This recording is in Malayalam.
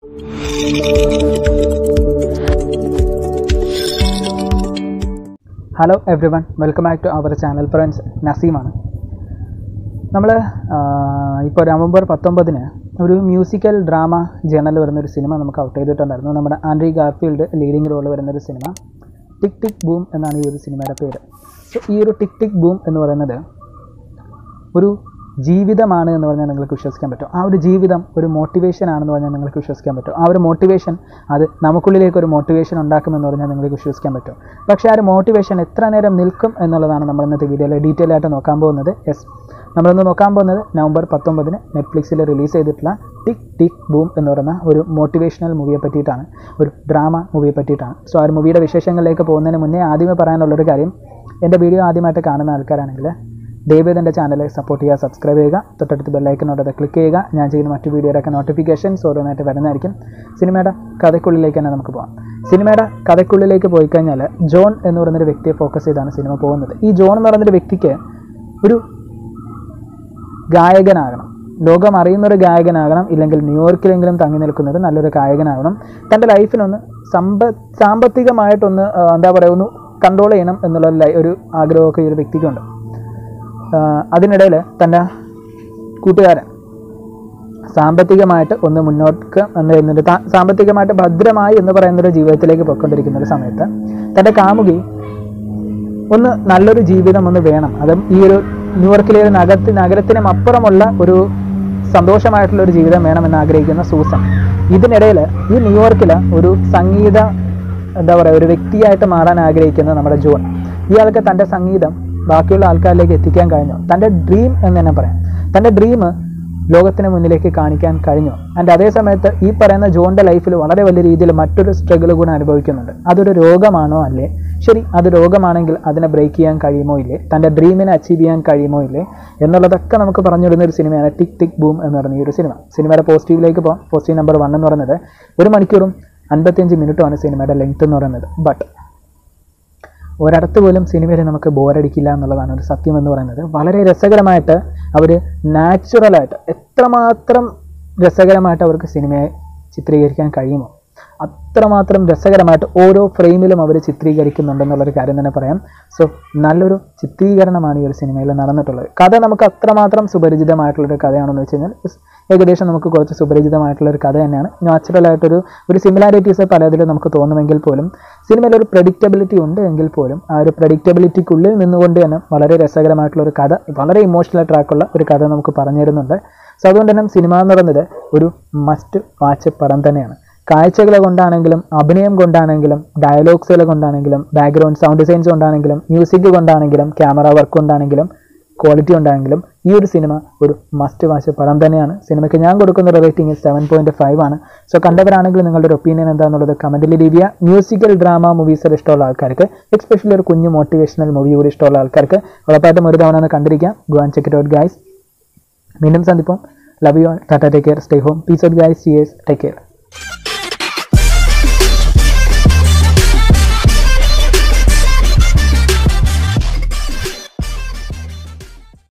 hello everyone welcome back to our channel friends നസീമാണ് നമ്മൾ ഇപ്പോൾ നവംബർ പത്തൊമ്പതിന് ഒരു മ്യൂസിക്കൽ ഡ്രാമ ജേണൽ വരുന്നൊരു സിനിമ നമുക്ക് ഔട്ട് ചെയ്തിട്ടുണ്ടായിരുന്നു നമ്മുടെ ആൻഡ്രി ഗാർഫീൽഡ് ലീഡിംഗ് റോൾ വരുന്നൊരു സിനിമ ടിക് ടിക് ബൂം എന്നാണ് ഈ ഒരു സിനിമയുടെ പേര് സോ ഈ ഒരു ടിക് ടിക് ബൂം എന്ന് പറയുന്നത് ഒരു ജീവിതമാണ് എന്ന് പറഞ്ഞാൽ നിങ്ങൾക്ക് വിശ്വസിക്കാൻ പറ്റും ആ ഒരു ജീവിതം ഒരു മോട്ടിവേഷൻ ആണെന്ന് പറഞ്ഞാൽ നിങ്ങൾക്ക് വിശ്വസിക്കാൻ പറ്റും ആ ഒരു മോട്ടിവേഷൻ അത് നമുക്കുള്ളിലേക്ക് ഒരു മോട്ടിവേഷൻ ഉണ്ടാക്കുമെന്ന് പറഞ്ഞാൽ നിങ്ങൾക്ക് വിശ്വസിക്കാൻ പറ്റും പക്ഷേ ആ ഒരു മോട്ടിവേഷൻ എത്ര നേരം നിൽക്കും എന്നുള്ളതാണ് നമ്മൾ ഇന്നത്തെ വീഡിയോയിൽ ഡീറ്റെയിൽ ആയിട്ട് നോക്കാൻ പോകുന്നത് യെസ് നമ്മളിന്ന് നോക്കാൻ പോകുന്നത് നവംബർ പത്തൊമ്പതിന് നെറ്റ്ഫ്ലിക്സിൽ റിലീസ് ചെയ്തിട്ടുള്ള ടിക് ടിക് ബൂം എന്ന് പറയുന്ന ഒരു മോട്ടിവേഷണൽ മൂവിയെ പറ്റിയിട്ടാണ് ഒരു ഡ്രാമ മൂവിയെ പറ്റിയിട്ടാണ് സോ ആ ഒരു മൂവിയുടെ വിശേഷങ്ങളിലേക്ക് പോകുന്നതിന് മുന്നേ ആദ്യമേ പറയാനുള്ളൊരു കാര്യം എൻ്റെ വീഡിയോ ആദ്യമായിട്ട് കാണുന്ന ആൾക്കാരാണെങ്കിൽ ദയവേദ് എൻ്റെ ചാനൽ സപ്പോർട്ട് ചെയ്യുക സബ്സ്ക്രൈബ് ചെയ്യുക തൊട്ടടുത്ത് ബെല്ലൈക്കനോട് ക്ലിക്ക് ചെയ്യുക ഞാൻ ചെയ്യുന്ന മറ്റു വീഡിയോയിലൊക്കെ നോട്ടിഫിക്കേഷൻസ് ഓരോന്നായിട്ട് വരുന്നതായിരിക്കും സിനിമയുടെ കഥയ്ക്കുള്ളിലേക്ക് തന്നെ നമുക്ക് പോകാം സിനിമയുടെ കഥയ്ക്കുള്ളിലേക്ക് പോയി കഴിഞ്ഞാൽ ജോൺ എന്ന് പറയുന്നൊരു വ്യക്തിയെ ഫോക്കസ് ചെയ്താണ് സിനിമ പോകുന്നത് ഈ ജോൺ എന്ന് പറയുന്നൊരു വ്യക്തിക്ക് ഒരു ഗായകനാകണം ലോകം അറിയുന്നൊരു ഗായകനാകണം ഇല്ലെങ്കിൽ ന്യൂയോർക്കിലെങ്കിലും തങ്ങി നിൽക്കുന്നത് നല്ലൊരു ഗായകനാകണം തൻ്റെ ലൈഫിനൊന്ന് സമ്പ സാമ്പത്തികമായിട്ടൊന്ന് ആ, എന്താ പറയുക ഒന്ന് കൺട്രോൾ ചെയ്യണം എന്നുള്ള ഒരു ലൈ- ഒരു ആഗ്രഹമൊക്കെ ഈ ഒരു വ്യക്തിക്കുണ്ട് ആ, അതിനിടയിൽ തൻ്റെ കൂട്ടുകാരൻ സാമ്പത്തികമായിട്ട് ഒന്ന് മുന്നോട്ട് എന്ന് പറയുന്നത് താ- സാമ്പത്തികമായിട്ട് ഭദ്രമായി എന്ന് പറയുന്നൊരു ജീവിതത്തിലേക്ക് പോയിക്കൊണ്ടിരിക്കുന്ന ഒരു സമയത്ത് തൻ്റെ കാമുകി ഒന്ന് നല്ലൊരു ജീവിതം ഒന്ന് വേണം അതും ഈ ഒരു ന്യൂയോർക്കിലെ ഒരു നഗരത്തി നഗരത്തിനും അപ്പുറമുള്ള ഒരു സന്തോഷമായിട്ടുള്ള ഒരു ജീവിതം വേണമെന്ന് ആഗ്രഹിക്കുന്ന സൂസൻ ഇതിനിടയിൽ ഈ ന്യൂയോർക്കിൽ ഒരു സംഗീത എന്താ പറയുക ഒരു വ്യക്തിയായിട്ട് മാറാൻ ആഗ്രഹിക്കുന്ന നമ്മുടെ ജോൺ ഇയാൾക്ക് തൻ്റെ സംഗീതം ബാക്കിയുള്ള ആൾക്കാരിലേക്ക് എത്തിക്കാൻ കഴിഞ്ഞു തൻ്റെ ഡ്രീം എന്ന് തന്നെ പറയാം തൻ്റെ ഡ്രീം ലോകത്തിന് മുന്നിലേക്ക് കാണിക്കാൻ കഴിഞ്ഞു ആൻഡ് അതേ സമയത്ത് ഈ പറയുന്ന ജോണിൻ്റെ ലൈഫിൽ വളരെ വലിയ രീതിയിൽ മറ്റൊരു സ്ട്രഗിൾ കൂടെ അനുഭവിക്കുന്നുണ്ട് അതൊരു രോഗമാണോ അല്ലേ ശരി അത് രോഗമാണെങ്കിൽ അതിനെ ബ്രേക്ക് ചെയ്യാൻ കഴിയുമോ ഇല്ലേ തൻ്റെ ഡ്രീമിനെ അച്ചീവ് ചെയ്യാൻ കഴിയുമോ ഇല്ലേ എന്നുള്ളതൊക്കെ നമുക്ക് പറഞ്ഞിടുന്ന ഒരു സിനിമയാണ് ടിക് ടിക് ബൂം എന്ന് പറയുന്ന ഈ ഒരു സിനിമ സിനിമയുടെ പോസിറ്റീവിലേക്ക് പോകാം പോസിറ്റീവ് നമ്പർ വൺ എന്ന് പറയുന്നത് ഒരു മണിക്കൂറും അൻപത്തിയഞ്ച് മിനിറ്റുമാണ് സിനിമയുടെ ലെങ്ത് എന്ന് പറയുന്നത് ബട്ട് ഒരിടത്ത് പോലും സിനിമയിൽ നമുക്ക് ബോറടിക്കില്ല എന്നുള്ളതാണ് ഒരു സത്യം എന്ന് പറയുന്നത് വളരെ രസകരമായിട്ട് അവർ നാച്ചുറലായിട്ട് എത്രമാത്രം രസകരമായിട്ട് അവർക്ക് സിനിമയെ ചിത്രീകരിക്കാൻ കഴിയുമോ അത്രമാത്രം രസകരമായിട്ട് ഓരോ ഫ്രെയിമിലും അവർ ചിത്രീകരിക്കുന്നുണ്ടെന്നുള്ളൊരു കാര്യം തന്നെ പറയാം സോ നല്ലൊരു ചിത്രീകരണമാണ് ഈ ഒരു സിനിമയിൽ നടന്നിട്ടുള്ളത് കഥ നമുക്ക് അത്രമാത്രം സുപരിചിതമായിട്ടുള്ളൊരു കഥയാണെന്ന് വെച്ച് കഴിഞ്ഞാൽ yes, ഏകദേശം നമുക്ക് കുറച്ച് സുപരിചിതമായിട്ടുള്ള ഒരു കഥ തന്നെയാണ് നാച്ചുറലായിട്ടൊരു ഒരു സിമിലാരിറ്റീസ് പലതിലും നമുക്ക് തോന്നുമെങ്കിൽ പോലും സിനിമയിൽ ഒരു പ്രഡിക്റ്റബിലിറ്റി ഉണ്ട് എങ്കിൽ പോലും ആ ഒരു പ്രഡിക്റ്റബിലിറ്റിക്കുള്ളിൽ നിന്നുകൊണ്ട് തന്നെ വളരെ രസകരമായിട്ടുള്ള ഒരു കഥ വളരെ ഇമോഷണൽ ട്രാക്കുള്ള ഒരു കഥ നമുക്ക് പറഞ്ഞു തരുന്നുണ്ട് സോ അതുകൊണ്ട് തന്നെ സിനിമ എന്ന് പറയുന്നത് ഒരു മസ്റ്റ് വാച്ച് പടം തന്നെയാണ് കാഴ്ചകൾ കൊണ്ടാണെങ്കിലും അഭിനയം കൊണ്ടാണെങ്കിലും ഡയലോഗ്സുകൾ കൊണ്ടാണെങ്കിലും ബാക്ക്ഗ്രൗണ്ട് സൗണ്ട് ഡിസൈൻസ് കൊണ്ടാണെങ്കിലും മ്യൂസിക് കൊണ്ടാണെങ്കിലും ക്യാമറ വർക്ക് കൊണ്ടാണെങ്കിലും ക്വാളിറ്റി ഉണ്ടാണെങ്കിലും ഈ ഒരു സിനിമ ഒരു മസ്റ്റ് വാച്ച് പടം തന്നെയാണ് സിനിമയ്ക്ക് ഞാൻ കൊടുക്കുന്ന ഒരു റേറ്റിംഗ് സെവൻ പോയിന്റ് ഫൈവ് ആണ് സോ കണ്ടവരാണെങ്കിൽ നിങ്ങളുടെ ഒരു ഒപ്പീനിയൻ എന്താണെന്നുള്ളത് കമൻറ്റിൽ ലീവ് ചെയ്യുക മ്യൂസിക്കൽ ഡ്രാമ മൂവീസിൽ ഇഷ്ടമുള്ള ആൾക്കാർക്ക് എക്സ്പെഷ്യലി ഒരു കുഞ്ഞു മോട്ടിവേഷണൽ മൂവി കൂടി ഇഷ്ടമുള്ള ആൾക്കാർക്ക് ഉറപ്പായിട്ടും ഒരു തവണ ഒന്ന് കണ്ടിരിക്കാം go and check it out guys വീണ്ടും സന്ദിപ്പം love you tata take care stay home peace out guys cheers take care